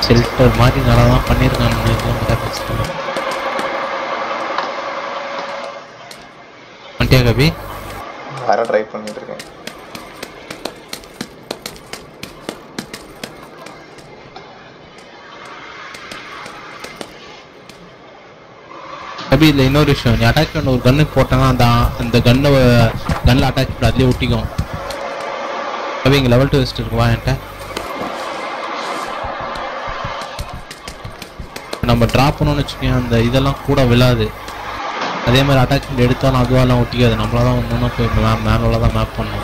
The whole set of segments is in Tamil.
ஷெல்டர் மாதிரி நல்லா தான் பண்ணியிருக்காங்க கிராஃபிக்ஸ் வந்துட்டியா கபி வர ட்ரை பண்ணிட்டு இருக்கேன் கபி இதில் இன்னொரு விஷயம் நீ அட்டாச்மெண்ட் ஒரு கன்னு போட்டனா அந்த அந்த கன்னை கன்னில் அட்டாச்மெண்ட் அதுலேயே ஒட்டிக்கும் கபி இங்கே லெவல் டூ வெஸ்ட் இருக்கு வா என்கிட்ட நம்ம ட்ராப் பண்ணோம்னு வச்சுக்கோங்க அந்த இதெல்லாம் கூட விழாது அதே மாதிரி அட்டாச்மெண்ட் எடுத்தாலும் அதுவாலாம் ஒட்டிக்காது நம்மளா தான் ஒன்று போய் மே மேனுவலாக தான் மேப் பண்ணணும்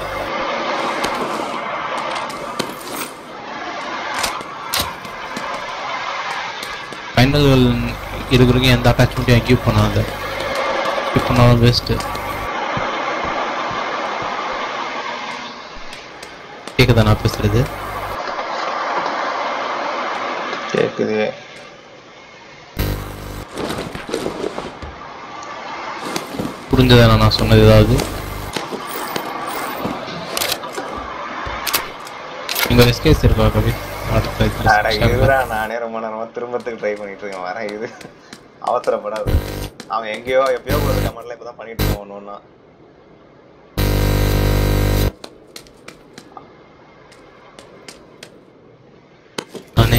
ஃபைனல்கள் இருக்கிறவங்க எந்த அட்டாச்மெண்ட்டையும் கீப் பண்ணாது கீப் பண்ணாலும் வேஸ்ட்டு கேட்குதா நான் பேசுறது கேக்குது புரிஞ்சதா நான் சொன்னது ஏதாவது இங்க எஸ்கேஸ் இருக்கா கவி அடுத்த இதுல அட section ல. இருடா நானே ரொம்ப நேரமா திரும்பத்துக்கு ட்ரை பண்ணிட்டு இருக்கேன் வரேன் இது அவசரப்படாது அவன் எங்கேயோ எப்பயோ ஒரு கமெண்ட்ல இப்பதான் பண்ணிட்டு இருக்கான் ஒண்ணு ஒண்ணா நானே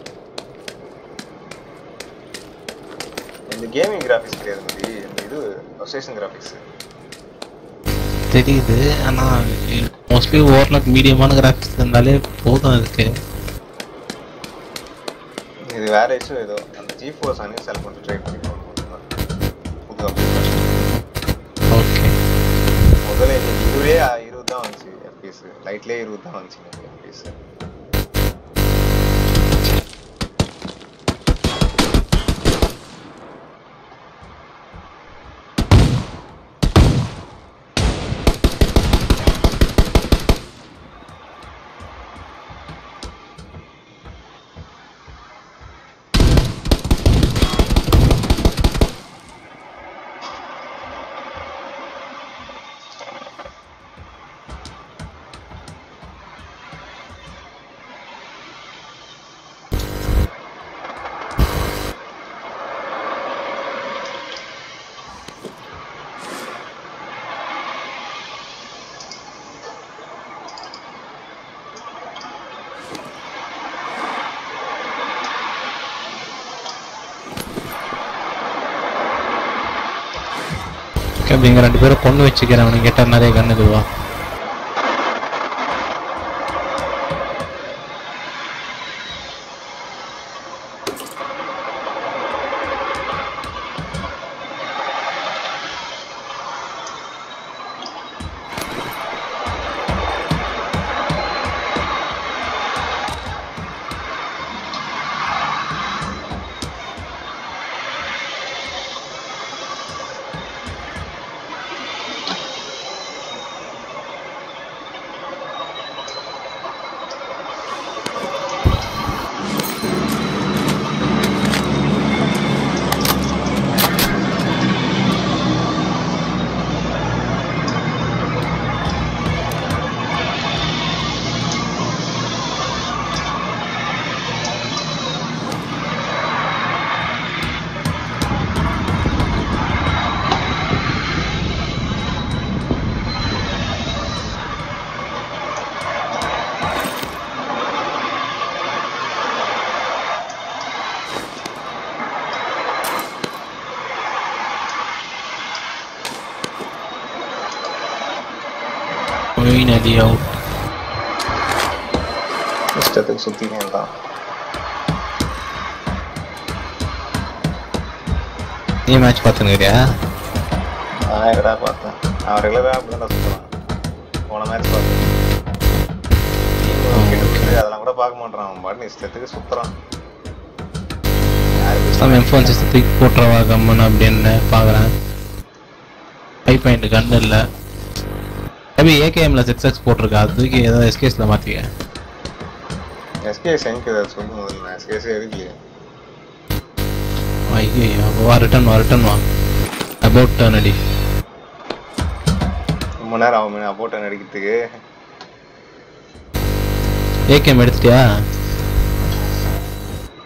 இந்த கேமிங் கிராஃபிக்ஸ் கிடையாது மதி இந்த இது ஸ்டேஷன் கிராஃபிக்ஸ் தெரியுது ஆனா மோஸ்ட்லி ஓவர்லாக் மீடியமான கிராஃபிக்ஸ் இருந்தாலே போதும் அதுக்கு இது வேற இஷ்யூ ஏதோ அந்த ஜி ஃபோர்ஸ் அன்இன்ஸ்டால் பண்ணிட்டு ட்ரை பண்ணி பார்க்கணும் புது update. ஓகே முதல்ல இன்னைக்கு இதுவே இருபது தான் வந்துச்சு எஃபிஎஸ் லைட்லேயே இருபது தான் வந்துச்சு எனக்கு எஃபிஎஸ் அப்படிங்க ரெண்டு பேரும் பொண்ணு வச்சுக்கிறேன் அவனுக்கு கேட்டால் நிறைய கண்ணு இதுவா ஃபைனலி அவுட் இஷ்டத்துக்கு சுற்றினேன் தான் நீ மேட்ச் பார்த்துனுக்கிறியா நான் எங்கடா பார்த்தேன் அவன் ரெகுலராக அப்படி தான் சுற்றுவான் போன மேட்ச் பார்த்தேன் அதெல்லாம் கூட பார்க்க மாட்டான் அவன் பாட்டு இஷ்டத்துக்கு சுற்றுறான் நம்ம எம்ஃபோன் சிஸ்டத்துக்கு போட்டுறவா கம்மன் அப்படின்னு பார்க்குறேன் ஃபைவ் பாயிண்ட் கன் இல்லை மேபி ஏகேஎம்ல சிக்ஸ் எக்ஸ் போட்டிருக்கா அது தூக்கி ஏதாவது எஸ்கேஸில் மாற்றிக்க எஸ்கேஎஸ் எனக்கு ஏதாவது சொல்லு முதல்ல எஸ்கேஎஸ் இருக்கலையே ஐயோ வா ரிட்டன் வா ரிட்டன் வா அபவுட் டர்ன் அடி ரொம்ப நேரம் ஆகும் அபோட்டன் அடிக்கிறதுக்கு ஏகேஎம் எடுத்துட்டியா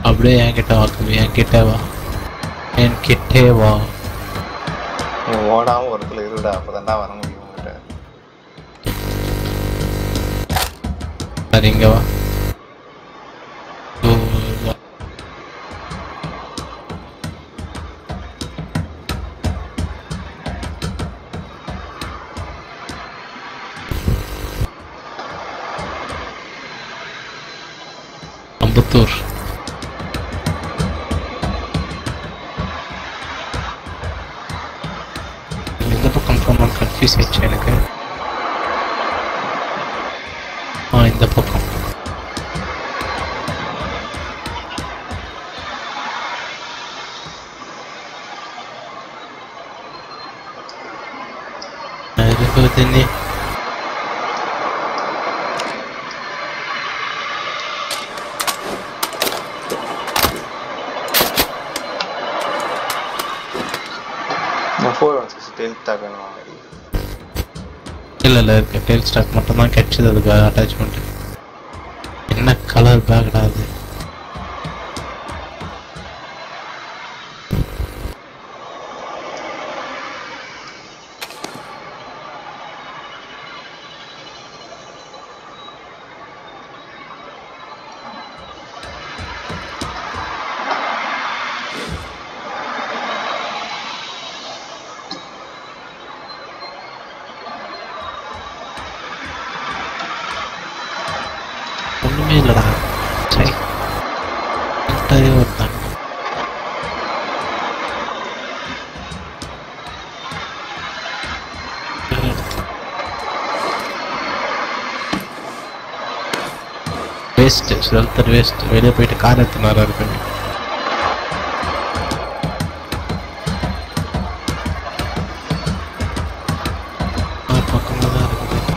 அப்படியே என்கிட்ட வா கவி என்கிட்ட வா என்கிட்டே வா நீ ஓடாம ஒரு இடத்துல இருடா அப்பதான்டா வர முடியும் உன்கிட்ட சரி இங்க வா ஓ, வா. அம்பத்தூர் எந்த பக்கம் போனால் கன்ஃபியூஸ் ஆயிடுச்சு எனக்கு ஆ இந்த பக்கம் இருக்குதுன்னு நான் four one six ten stack வேணும் வாங்கடி இல்லை இல்லை இருக்கு டெயில் ஸ்டாக் மட்டும் தான் கிடைச்சது அதுக்கு அட்டாச்மெண்ட் என்ன கலர் பேக்டா அது ஒன்றுமே இல்லைடா சரி கரெக்டாகவே வருதான் வேஸ்ட்டு ஷெல்டர் வேஸ்ட் வெளியே போயிட்டு கார் எடுத்துன்னு வர இருக்கு பக்கமாக தான் இருக்குது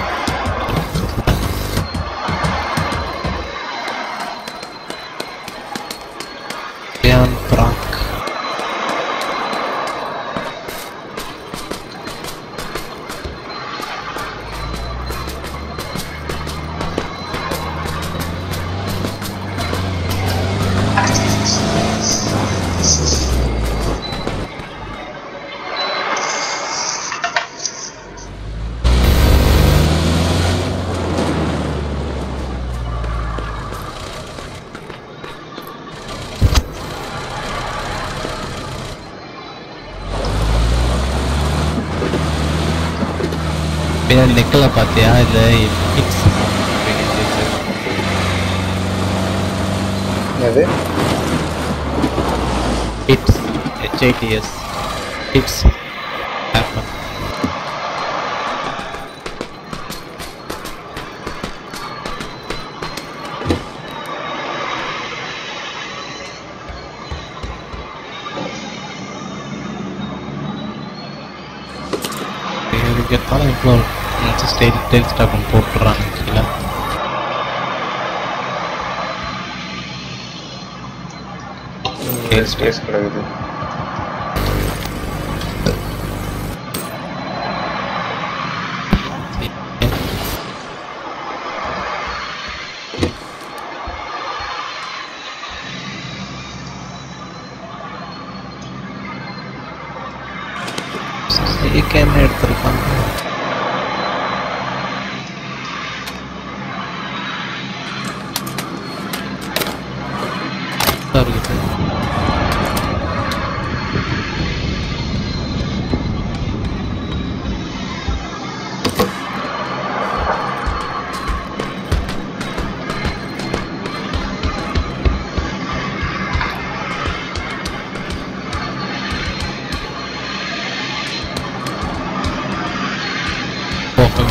Jan Prank. பின்னாடி நெக்கில் பார்த்தியா இல்லை ஹிட்ஸ் எது ஹிட்ஸ் ஹெச்ஐடிஎஸ் ஹிட்ஸ் ஹேப்பன் இதுக்கெத்தாலும் இப்போ ஸ்டைல் டெயில் ஸ்டாக் ஒன்று போட்டுடுறாங்க கீழே டேஸ்ட் டேஸ்ட் கிடக்குது கேமரா எடுத்திருக்காங்க இருக்குது போகும்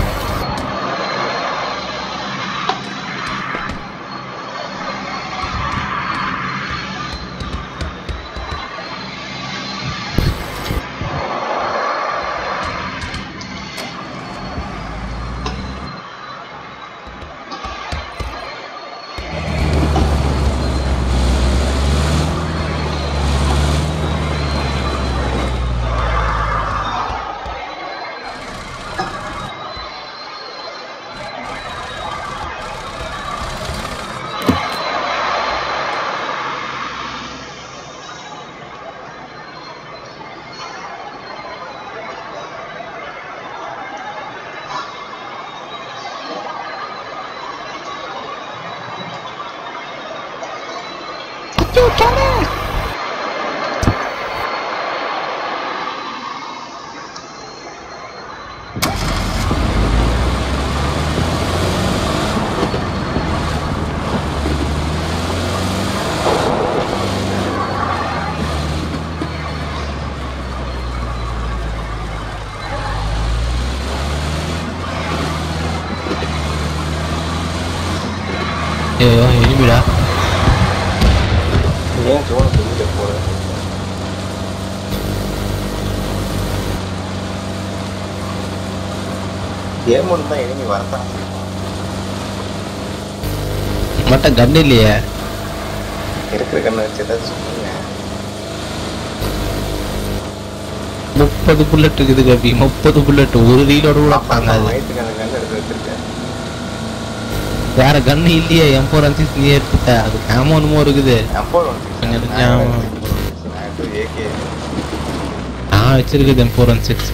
ஐயோ எனிமிடா ஏன் ஜோன் சொல்லிட்டு போற கேம் ஒன்று தான் எனிமி வரத்தான் செய்வான். மட்டும் கன் இல்லையே இருக்கிற கண்ணை வச்சு ஏதாவது சொல்லுங்க முப்பது புல்லட் இருக்குது கபி முப்பது புல்லட் ஒரு ரீலோட கூட தாங்காது வயிற்றுக்கு அந்த கண்ணை எடுத்து வச்சிருக்கேன் வேற கன் இல்லையே எம் ஃபோர் அன்சிஸ் நீ எடுத்துட்ட அது கேமோ என்னமோ இருக்குது எம்போர் ஒன் கொஞ்சம் நெஞ்சம். ஏகே நான் வச்சிருக்குது M four one six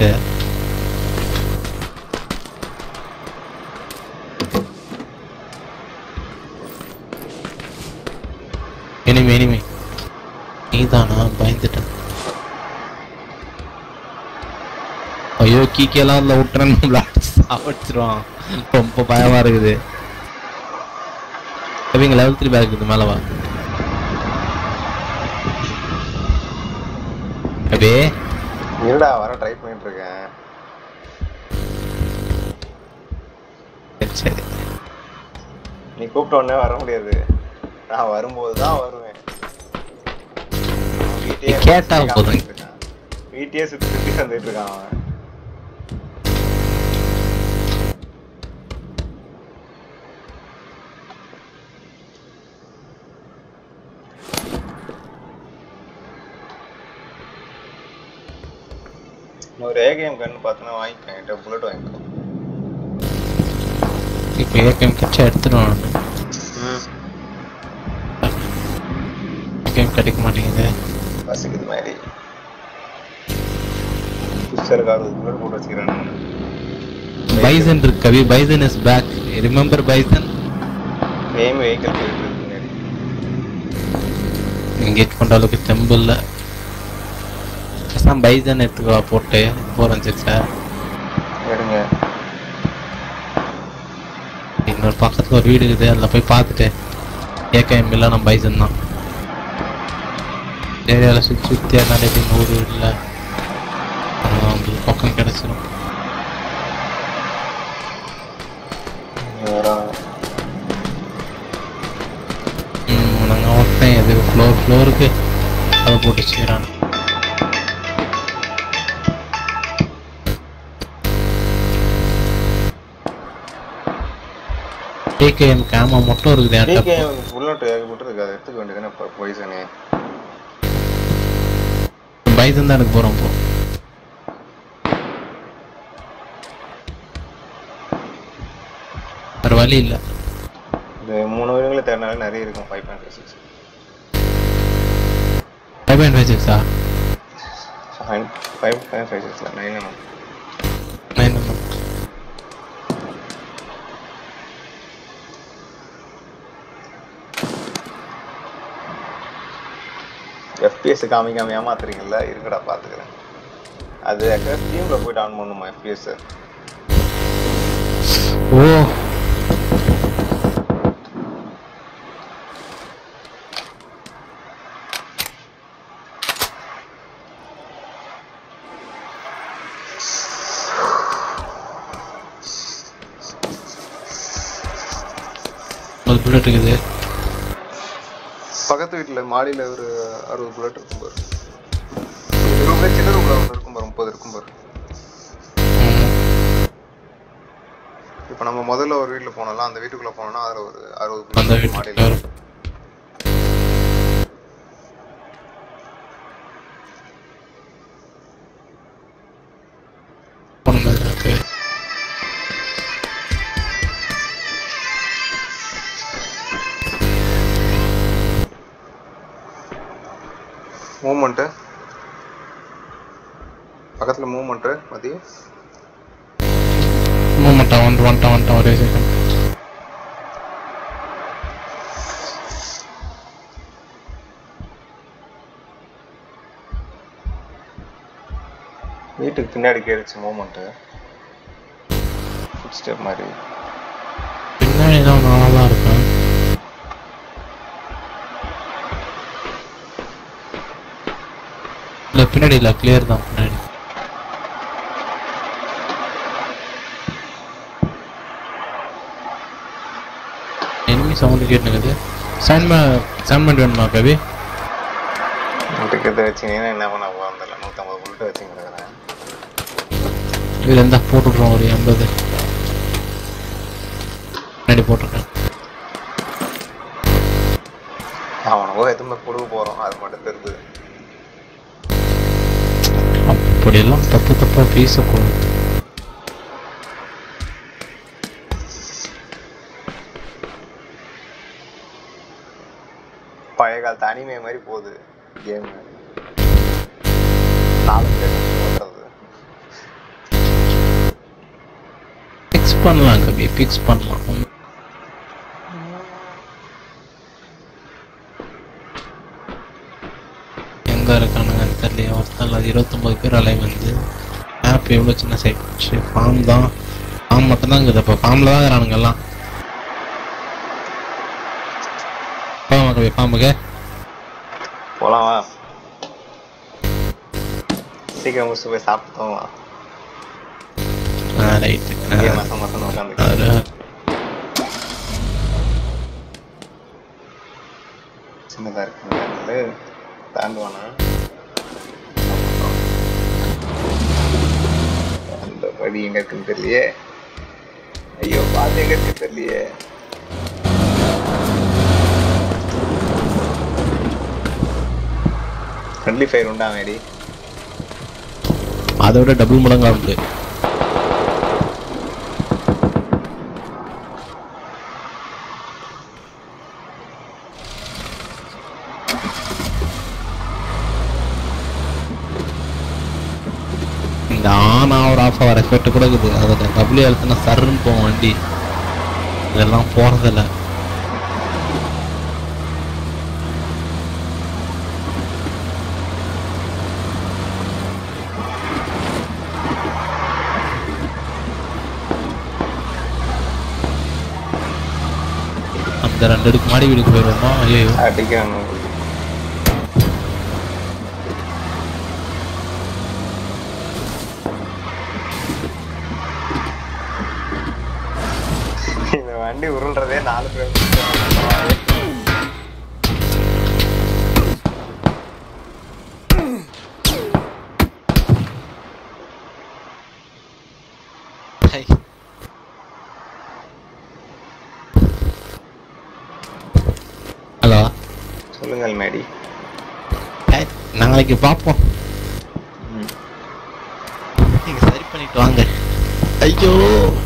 enemy enemy நீதானா பயந்துட்டேன் ஐயோ கீக்கெல்லாம் அதில் விட்டுறேன் நம்மள சாப்பிடுச்சிருவான் ரொம்ப பயமா இருக்குது இவங்க லெவல் த்ரீ பேக் இருக்குது மேலே வா அப்படியே இருடா வர ட்ரை பண்ணிட்டு இருக்கேன் சரி சரி நீ கூப்பிட்ட உடனே வர முடியாது நான் வரும்போது தான் வருவேன் வீட்டையே நீ கேட்டா சுத்தி போதும். காமிச்சிட்டு இருக்கான். வீட்டையே சுத்தி சுத்தி வந்துட்டு இருக்கான் அவன் ஒரு ஏகேஎம் கன் பார்த்தனா வாங்கிக்கேன் என்கிட்ட புல்லட் வாங்கிக்கோ இப்போ ஏகேம் கிச்சா எடுத்துருவான் ஏகேம் கிடைக்க மாட்டேங்குது பசிக்குது மாதிரி புஷ்டருக்கு அறுபது புல்லட் போட்டு வச்சுக்கிறேன் பைசன் இருக்கு Kavi bison is back remember bison aim vehicle போயிட்டு இருக்கு முன்னாடி எங்கேஜ் பண்ற அளவுக்கு தெம்பு இல்லை பேசாம பைசன் எடுத்துக்கவா போட்டு ஃபோர் அண்ட் சிக்ஸை எடுங்க இன்னொரு பக்கத்துல ஒரு வீடு இருக்குது அதில் போய் பார்த்துட்டு ஏகேஎம் இல்லை நம்ம பைசன் தான் ஏரியாவில் சுற்றி சுற்றி அதனால எப்படி நூறு இல்லை நம்மளுக்கு பக்கம் கிடச்சிரும் வராங்க நாங்கள் ஒருத்தன் எது ஃப்ளோர் ஃப்ளோருக்கு அதை போட்டு வச்சுக்கிறான் ஏகேஎம் கேமா மட்டும் இருக்குது என்கிட்ட டிகே புல்லட் ஏகப்பட்டு இருக்கு அதை எடுத்துக்க வேண்டியதுன்னு இப்போ பாய்சனே பைசன் தான் எனக்கு போகிறோம் இப்போ வேறு வழி இல்லை இந்த மூணு வீடுகளை தேடினாலே நிறைய இருக்கும் five point five six five point five சிக்ஸா ஃபைவ் ஃபைவ் ஃபைவ் ஃபைவ் சிக்ஸில் நைன் எம்எம் நைன் எஃபிஎஸ் காமிக்காம ஏமாத்துறீங்கல்ல இருக்கடா பார்த்துக்கிறேன் அது ஆக்சுவலாக ஸ்டீமில் போயிட்டு ஆன் பண்ணுமா எஃபிஎஸ் ஓ ஒரு புல்லட் இருக்குது பக்கத்து வீட்டில் மாடியில் ஒரு அறுபது புல்லட் இருக்கும் பாரு ரூம்ல சின்ன ரூம்ல ஒன்று இருக்கும் பாரு முப்பது இருக்கும் பாரு இப்போ நம்ம முதல்ல ஒரு வீட்டில் போனோம்ல அந்த வீட்டுக்குள்ள போனோம்னா அதில் ஒரு அறுபது அந்த bullet வீட்டுக்கு மாடியில் வரும். போன மாதிரி இருக்கு. மூமெண்ட்டு பக்கத்தில் மூமெண்ட்டு மதி மூமெண்ட்டா வந்துட்டு வந்துட்டான் வந்துட்டான் ஒரே செகண்ட் வீட்டுக்கு பின்னாடி கேடுச்சு மூமெண்ட்டு ஃபுட் ஸ்டெப் மாதிரி பின்னாடி தான் நல்லா தான் இருக்கும் இல்லை பின்னாடி இல்லை கிளியர் தான் பின்னாடி எனிமி சவுண்டு கேட்டுனுக்குது சைன்மே சைன்மெண்ட் வேணுமா கவி இருக்கிறத வச்சுங்கன்னா என்ன பண்ண போகிறதில்ல நூற்றம்பது புல்ட்டு வச்சுங்கிறேன் இதில் இருந்தா போட்டுடுறோம் ஒரு எண்பது பின்னாடி போட்டிருக்கேன் அவனுக்கோ எதுவுமே கொடுக்க போகிறோம் அது மட்டும் தெரியுது அப்படியெல்லாம் தப்பு தப்பாக பேசக்கூடாது பழைய காலத்து அனிமே மாதிரி போகுது கேம் நாலு பேர் ஓட்டுறது ஃபிக்ஸ் பண்ணலாம் கவி ஃபிக்ஸ் பண்ணலாம் எங்க இருக்கானுங்கன்னு தெரியல ஒருத்தர் அது இருபத்தொம்பது பேர் அலை வந்து ஆப் எவ்வளோ சின்ன சைட் ஃபார்ம் தான் ஃபார்ம் மட்டும்தான் இருக்குது இப்போ ஃபார்மில் தான் இருக்கிறானுங்க எல்லாம் போமா கவி ஃபார்முக்கு போலாம் வா சீக்கிரம் முடிச்சு போய் சாப்பிட்டோம் ஆ ரைட்டு இங்கே மாசம் மாசம் உட்காந்து சின்னதா இருக்கு தாண்டுவானா அந்த படி எங்க இருக்குன்னு தெரியலையே ஐயோ பாத்து எங்க இருக்கு தெரியலையே ஃப்ரெண்ட்லி ஃபயர் உண்டா மேடி அதை விட டபுள் மடங்கா உண்டு இந்த ஆன் ஆவர் ஆஃப் ஆவர் எஃபெக்ட் கூட இருக்குது அதில் டபுள்யூ அழுத்தினா சர்ன்னு போகும் வண்டி இதெல்லாம் போகிறதில்ல அந்த ரெண்டு அடுக்கு மாடி வீடுக்கு போயிடுவோமா ஐயோ அடிக்கிறானு இந்த வண்டி உருள்றதே நாலு பேர் ஹலோ சொல்லுங்கள் மேடி நாளைக்கு பார்ப்போம் ம். நீங்க சரி பண்ணிட்டு வாங்க ஐயோ